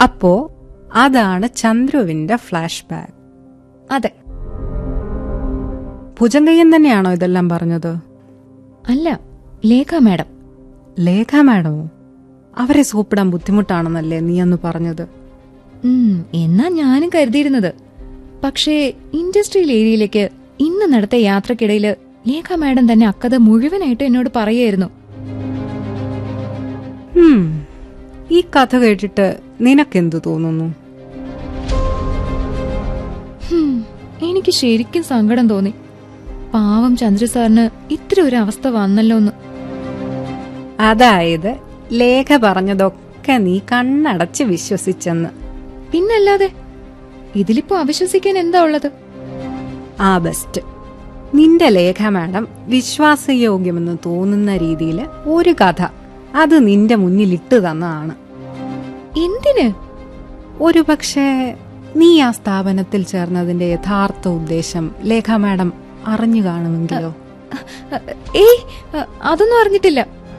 അപ്പോ അതാണ് ചന്ദ്രുവിന്റെ flash back അതെ ഭുജങ്കയ്യൻ തന്നെയാണോ ഇതെല്ലാം പറഞ്ഞത് അല്ല ലേഖ മാഡം ലേഖ മാഡമോ അവരെ സോപ്പിടാൻ ബുദ്ധിമുട്ടാണെന്നല്ലേ നീ അന്ന് പറഞ്ഞത് ഉം, എന്നാ ഞാനും കരുതിയിരുന്നത് പക്ഷേ ഇൻഡസ്ട്രിയൽ ഏരിയയിലേക്ക് ഇന്ന് നടത്തിയ യാത്രക്കിടയില് ലേഖ മാഡം തന്നെ അക്കഥ മുഴുവനായിട്ട് എന്നോട് പറയായിരുന്നു ഹും, ഈ കഥ കേട്ടിട്ട് നിനക്കെന്തു തോന്നുന്നു ഹും, എനിക്ക് ശരിക്കും സങ്കടം തോന്നി പാവം ചന്ദ്ര സാറിന് ഇത്ര ഒരു അവസ്ഥ വന്നല്ലോ എന്ന് അതായത് ലേഖ പറഞ്ഞതൊക്കെ നീ കണ്ണടച്ച് വിശ്വസിച്ചെന്ന് പിന്നല്ലാതെ ഇതിലിപ്പോ അവിശ്വസിക്കാൻ എന്താ ഉള്ളത് ആ ബെസ്റ്റ് നിന്റെ ലേഖ മാഡം വിശ്വാസയോഗ്യമെന്ന് തോന്നുന്ന രീതിയിൽ ഒരു കഥ അത് നിന്റെ മുന്നിൽ ഇട്ടു തന്നതാണ് എന്തിന് ഒരു പക്ഷേ നീ ആ സ്ഥാപനത്തിൽ ചേർന്നതിന്റെ യഥാർത്ഥ ഉദ്ദേശം ലേഖ മാഡം അറിഞ്ഞു കാണുമെങ്കിലോ ഏയ് അതൊന്നും അറിഞ്ഞിട്ടില്ല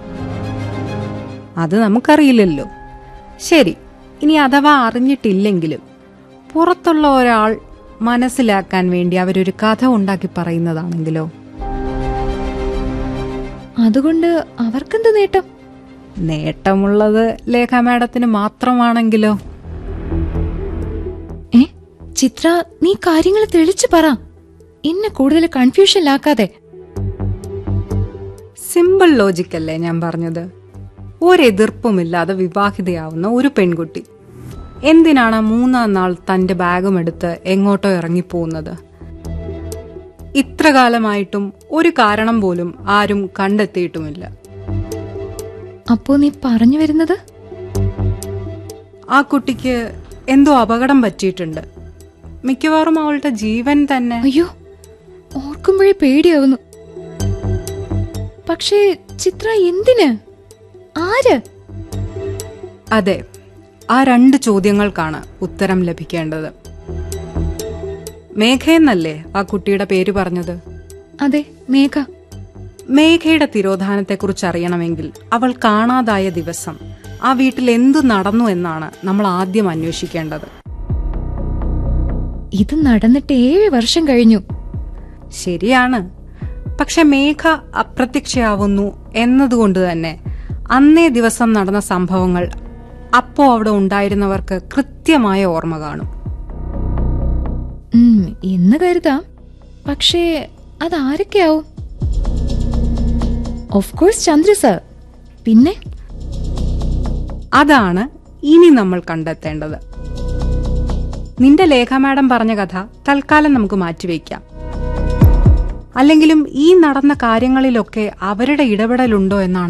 അത് നമുക്കറിയില്ലല്ലോ ശരി ഇനി അഥവാ അറിഞ്ഞിട്ടില്ലെങ്കിലും പുറത്തുള്ള ഒരാൾ മനസ്സിലാക്കാൻ വേണ്ടി അവരൊരു കഥ ഉണ്ടാക്കി പറയുന്നതാണെങ്കിലോ അതുകൊണ്ട് അവർക്കെന്ത് നേട്ടം നേട്ടമുള്ളത് ലേഖ മാഡത്തിന് മാത്രമാണെങ്കിലോ ഏ ചിത്ര നീ കാര്യങ്ങൾ തെളിച്ചു പറ എന്നെ കൂടുതൽ കൺഫ്യൂഷനിലാക്കാതെ സിമ്പിൾ ലോജിക്കല്ലേ ഞാൻ പറഞ്ഞത് ഒരെതിർപ്പുമില്ലാതെ വിവാഹിതയാവുന്ന ഒരു പെൺകുട്ടി എന്തിനാണ് മൂന്നാം നാൾ തന്റെ ബാഗും എടുത്ത് എങ്ങോട്ടോ ഇറങ്ങിപ്പോകുന്നത് ഇത്ര കാലമായിട്ടും ഒരു കാരണം പോലും ആരും കണ്ടെത്തിയിട്ടുമില്ല അപ്പോ നീ പറഞ്ഞു വരുന്നത് ആ കുട്ടിക്ക് എന്തോ അപകടം പറ്റിയിട്ടുണ്ട് മിക്കവാറും അവളുടെ ജീവൻ തന്നെ അയ്യോ ഓർക്കുമ്പോഴേ പേടിയാവുന്നു പക്ഷേ ചിത്ര എന്തിന് ആര് അതെ ആ രണ്ട് ചോദ്യങ്ങൾക്കാണ് ഉത്തരം ലഭിക്കേണ്ടത് മേഘയെന്നല്ലേ ആ കുട്ടിയുടെ പേര് പറഞ്ഞത് അതെ മേഘ മേഘയുടെ തിരോധാനത്തെക്കുറിച്ച് അറിയണമെങ്കിൽ അവൾ കാണാതായ ദിവസം ആ വീട്ടിൽ എന്തു നടന്നു എന്നാണ് നമ്മൾ ആദ്യം അന്വേഷിക്കേണ്ടത് ഇത് നടന്നിട്ട് ഏഴ് വർഷം കഴിഞ്ഞു ശരിയാണ് പക്ഷെ മേഘ അപ്രത്യക്ഷയാവുന്നു എന്നതുകൊണ്ട് തന്നെ അന്നേ ദിവസം നടന്ന സംഭവങ്ങൾ അപ്പോ അവിടെ ഉണ്ടായിരുന്നവർക്ക് കൃത്യമായ ഓർമ്മ കാണും ഉം, എന്ന് കരുതാം പക്ഷേ അതാരൊക്കെയാവും ഓഫ് കോഴ്സ് ചന്ദ്ര സർ പിന്നെ അതാണ് ഇനി നമ്മൾ കണ്ടെത്തേണ്ടത് നിന്റെ ലേഖ മാഡം പറഞ്ഞ കഥ തൽക്കാലം നമുക്ക് മാറ്റിവെക്കാം അല്ലെങ്കിലും ഈ നടന്ന കാര്യങ്ങളിലൊക്കെ അവരുടെ ഇടപെടലുണ്ടോ എന്നാണ്